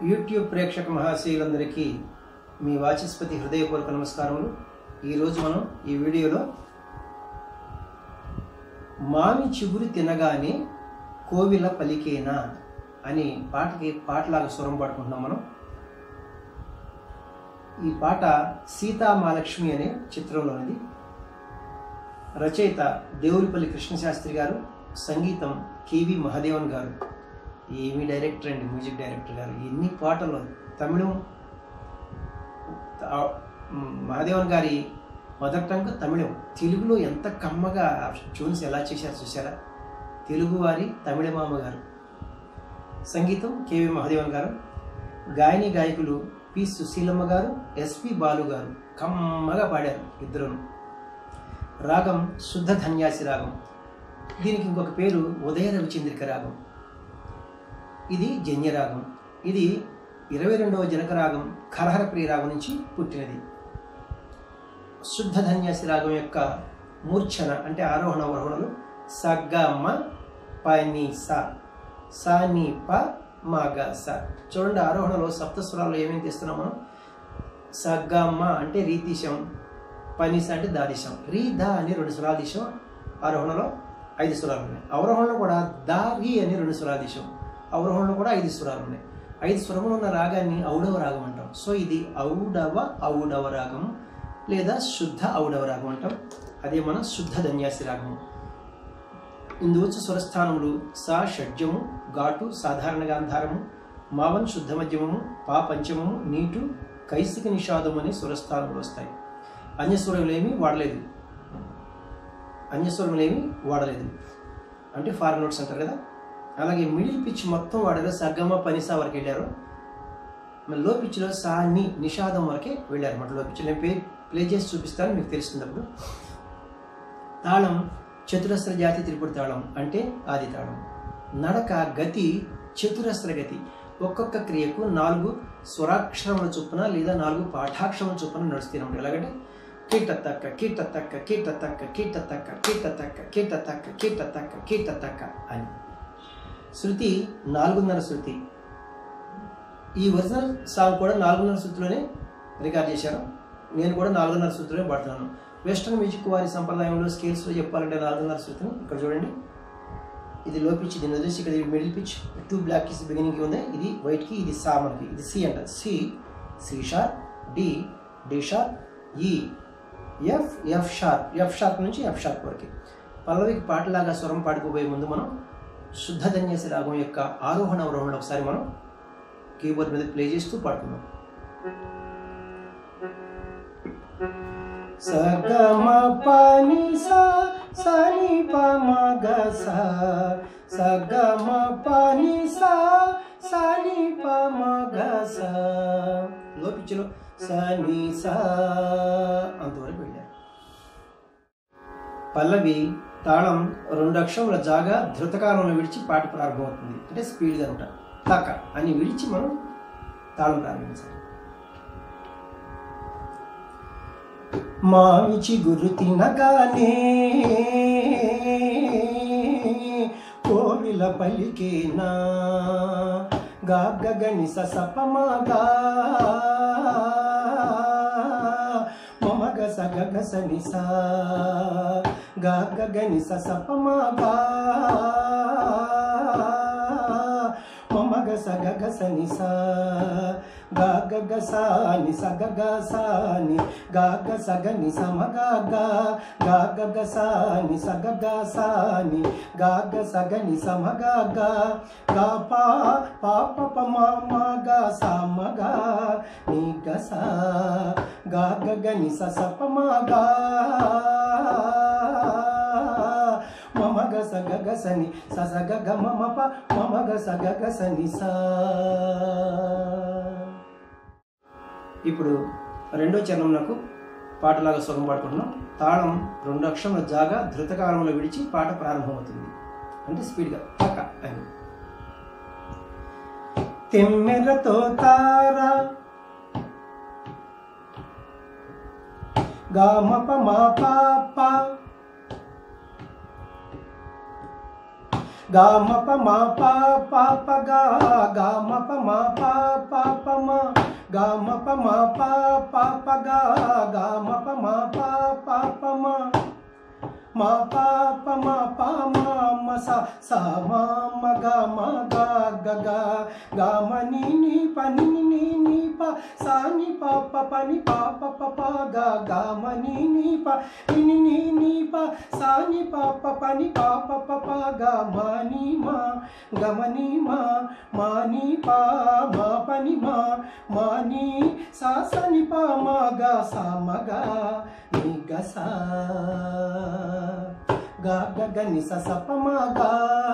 YouTube ప్రేక్షక మహాశయులందరికీ మీ వాచస్పతి హృదయపూర్వక నమస్కారములు ఈరోజు మనం ఈ వీడియోలో మామి చిగురు తినగానే కోవిల పలికేనా అని పాటకి పాటలాగా స్వరం పాడుకుంటున్నాం మనం ఈ పాట సీతామహాలక్ష్మి అనే చిత్రంలోనిది రచయిత దేవులపల్లి కృష్ణశాస్త్రి గారు సంగీతం కేవి మహాదేవన్ గారు ఏమి డైరెక్టర్ అండి మ్యూజిక్ డైరెక్టర్ గారు ఎన్ని పాటలు తమిళం త- మహాదేవన్ గారి మదర్ టంగ్ తమిళం తెలుగులో ఎంత కమ్మగా ట్యూన్స్ ఎలా చేశారు చూసారా తెలుగు వారి తమిళ మామ గారు సంగీతం కేవి మహాదేవన్ గారు గాయని గాయకులు పి సుశీలమ్మ గారు ఎస్పి బాలు గారు కమ్మగా పాడారు ఇద్దరును రాగం శుద్ధ ధన్యాసి రాగం దీనికి ఇంకొక పేరు ఉదయ రవిచంద్రిక రాగం ఇది జన్య రాగం ఇది ఇరవై రెండవ జనక రాగం కరహర ప్రియ రాగం నుంచి పుట్టినది శుద్ధ ధన్యాసి రాగం యొక్క మూర్ఛన అంటే ఆరోహణ అవరోహణలు సగ్గమ పని స సా ని ప మా గ స చూడండి ఆరోహణలో సప్తస్వరాలు ఏమేమి తీస్తున్నాం మనం సగ్గమ అంటే రీతిశం పనిస అంటే దాదిశం రీ ద అని రెండు స్వరాలు తీసాం ఆరోహణలో ఐదు స్వరాలు ఉన్నాయి అవరోహణలో కూడా దా రి అని రెండు స్వరాలు తీసాం అవరోహణలో కూడా ఐదు స్వరాలు ఉన్నాయి ఐదు స్వరములు ఉన్న రాగాన్ని ఔడవ రాగం అంటాం సో ఇది ఔడవ ఔడవ రాగం లేదా శుద్ధ ఔడవ రాగం అంటాం అదే మన శుద్ధ ధన్యాసి రాగం ఇందు వచ్చి స్వరస్థానములు సా షడ్జము ఘాటు సాధారణ గాంధారము మావన్ శుద్ధ మధ్యమము పా పంచమము నీటు కైసిక నిషాదం అనే స్వరస్థానములు వస్తాయి అన్యస్వరములేమి వాడలేదు అన్యస్వరములేమి వాడలేదు అంటే ఫారెన్ నోట్స్ అంటారు కదా అలాగే మిడిల్ పిచ్ మొత్తం వాడారు సగమ పనిసా వరకు వెళ్ళారు మరి లో పిచ్లో సా ని నిషాదం వరకే వెళ్ళారు అన్నమాట లో పిచ్ నేను ప్లే ప్లే చేసి చూపిస్తాను మీకు తెలుస్తుంది అప్పుడు తాళం చతురస్ర జాతి త్రిపుర తాళం అంటే ఆది తాళం నడక గతి చతురస్ర గతి ఒక్కొక్క క్రియకు నాలుగు స్వరాక్షరముల చొప్పున లేదా నాలుగు పాఠాక్షరముల చొప్పున నడుస్తున్నాం ఎలాగంటే కీట తక్క కీట తక్క కీట తక్క కీట తక్క కీట తక్క కీట తక్క కీట తక్క కీట తక్క అని శృతి నాలుగున్నర శృతి ఈ ఒరిజినల్ సాంగ్ కూడా నాలుగున్నర శృతిలోనే రికార్డ్ చేశారు నేను కూడా నాలుగున్నర శృతిలోనే పాడుతున్నాను వెస్ట్రన్ మ్యూజిక్ వారి సంప్రదాయంలో స్కేల్స్లో చెప్పాలంటే నాలుగున్నర శృతిని ఇక్కడ చూడండి ఇది లో పిచ్ దీని వదిలేసి ఇక్కడ middle pitch two black keys beginning ఉంది ఇది వైట్ కి ఇది సా మనకి ఇది సి అంట C C sharp D D sharp E F F sharp F sharp నుంచి ఎఫ్ షార్ప్ వరకు పల్లవికి పాటలాగా స్వరం పాడుకోబోయే ముందు మనం శుద్ధ ధన్యసి రాగం యొక్క ఆరోహణ అవరోహణ ఒకసారి మనం కీబోర్డ్ మీద ప్లే చేస్తూ పాడుకుందాం సగమ పని సా సని పమ గ సా సగమ పని సా సని పమ గ సా లో పిచ్చిలో సని సా అంతవరకు వెళ్ళారు పల్లవి తాళం రెండు అక్షరముల జాగా ధృతకాలంలో విడిచి పాట ప్రారంభమవుతుంది అంటే స్పీడ్గా అనమాట తక అని విడిచి మనం తాళం ప్రారంభించాలి మామిచి గురు తినగానే కోవిల పలికేనా గాగని సపమాగా మమగ సగగ సనిసా గాగని సపమాగా మమగ సగగ సనిసా గాగ సాని సగగ సాని గాగ సగని సమగాగ గాగ సాని సగగ సాని గాగ సగని సమగాగ గా పా పాప పమ గా సమగా నీ గస గాగ గని సపమగా మమగ సగగ సని ససగగ మమ ప మమగ సగగ సని సా ఇప్పుడు రెండో చరణంలో పాటలాగా స్వరం పాడుకుంటున్నాం తాళం రెండు అక్షరముల జాగా ధృతకాలంలో విడిచి పాట ప్రారంభమవుతుంది అంటే స్పీడ్గా పక్క అని తెమ్మెరతో తార గామప మా పాప గా మ ప మా పా పా ప గా గా మ ప మా పా పా ప మా గా మ ప మా పా పా ప గా గా మ ప మా పా పా ప మా మా పా ప మా పా మా మ సా సా మా మ గా మా గా గ గా గా మ ని ని ప ని ని ని ని ప సా ని ప ప ప ని ప ప ప ప గా గా మ ని ని ప ని ని ని ని ప సా ని ప ప ప ని ప ప ప ప గా మా ని మా గ మ ని మా మా ని ప మా ప ని మా మా ని సా స ని ప మా గా సా మ గా ని గ సా గా గ గ ని స స ప మ గా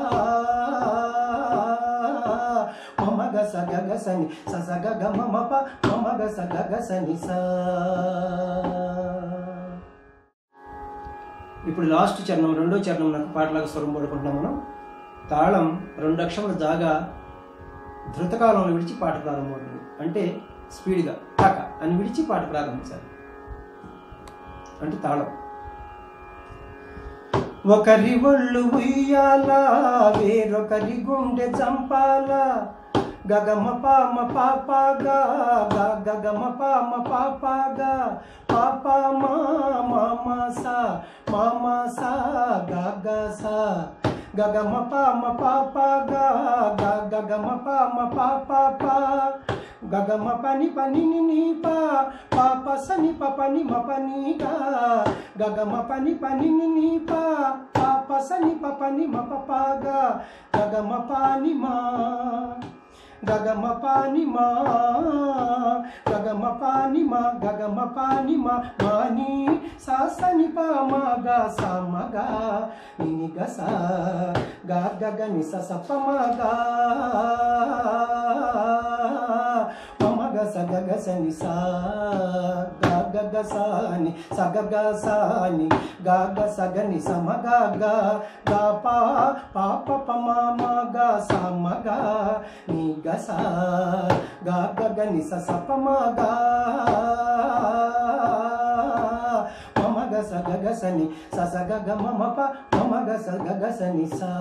మమ గ స గ గ స ని స స గ గ మ మ ప మమ గ స గ గ స ని స ఇప్పుడు లాస్ట్ చరణం రెండో చరణం నాకు పాటలాగా స్వరం పడుకుంటున్నాం మనం తాళం రెండు అక్షరముల జాగా ధృతకాలంలో విడిచి పాట ప్రారంభమవుతుంది అంటే స్పీడ్గా టక అని విడిచి పాట ప్రారంభించాలి అంటే తాళం ఒకరి ఒళ్ళు ఉయ్యాల వేరొకరి గుండె చంపాల గగమ పామ పాపగా గగమ పామ పాపగా పాప మా మామ సా మామ సా గగ సా గగమ పామ పాపగా గగమ పామ పాప గగమ పని పని ని ని పా పాప సని ప పని మ పని గా గగమ పని పని ని ని పా పాప సని ప పని మ ప ప గా గగమ పాని మా గగమ పాని మా గగమ పాని మా గగమ పాని మా మాని సా సని ప మా గా సా మ గా నిని గ సా గా గ గ ని స స ప మ గా మమ గ స గ గ స ని సా గా గ గ సా ని స గ గ సా ని గా గ స గ ని స మ గ గ గా పా పా ప ప మ మ గ స మ గ ని గ సా గా గ గ ని స స ప మ గ మమ గ స గ గ స ని స స గ గ మ మ ప మమ గ స గ గ స ని సా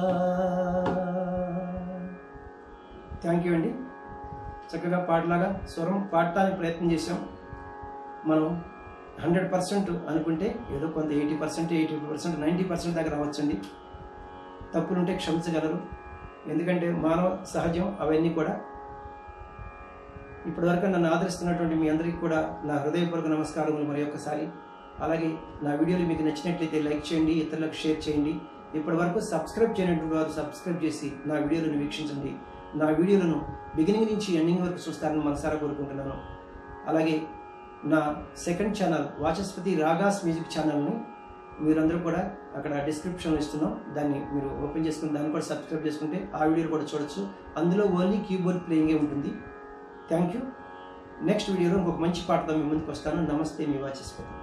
థ్యాంక్ యూ అండి చక్కగా పాటలాగా స్వరం పాడటానికి ప్రయత్నం చేసాం మనం హండ్రెడ్ పర్సెంట్ అనుకుంటే ఏదో కొంత eighty percent eighty percent ninety percent దాకా రావచ్చండి తప్పులుంటే క్షమించగలరు ఎందుకంటే మానవ సహజం అవన్నీ కూడా ఇప్పటివరకు నన్ను ఆదరిస్తున్నటువంటి మీ అందరికీ కూడా నా హృదయపూర్వక నమస్కారములు మరి ఒక్కసారి అలాగే నా వీడియోలు మీకు నచ్చినట్లయితే లైక్ చేయండి ఇతరులకు షేర్ చేయండి ఇప్పటి వరకు సబ్స్క్రైబ్ చేయనటువంటి వారు సబ్స్క్రైబ్ చేసి నా వీడియోలను వీక్షించండి నా వీడియోలను బిగినింగ్ నుంచి ఎండింగ్ వరకు చూస్తారని మనసారా కోరుకుంటున్నాను అలాగే నా second channel Vachaspati ragas music ఛానల్ని మీరందరూ కూడా అక్కడ డిస్క్రిప్షన్లో ఇస్తున్నాం దాన్ని మీరు ఓపెన్ చేసుకుని దాన్ని కూడా సబ్స్క్రైబ్ చేసుకుంటే ఆ వీడియోలు కూడా చూడొచ్చు అందులో ఓన్లీ కీబోర్డ్ ప్లేయింగే ఉంటుంది థ్యాంక్ యూ నెక్స్ట్ వీడియోలో ఇంకొక మంచి పాటతో మీ ముందుకు వస్తాను నమస్తే మీ వాచస్పతి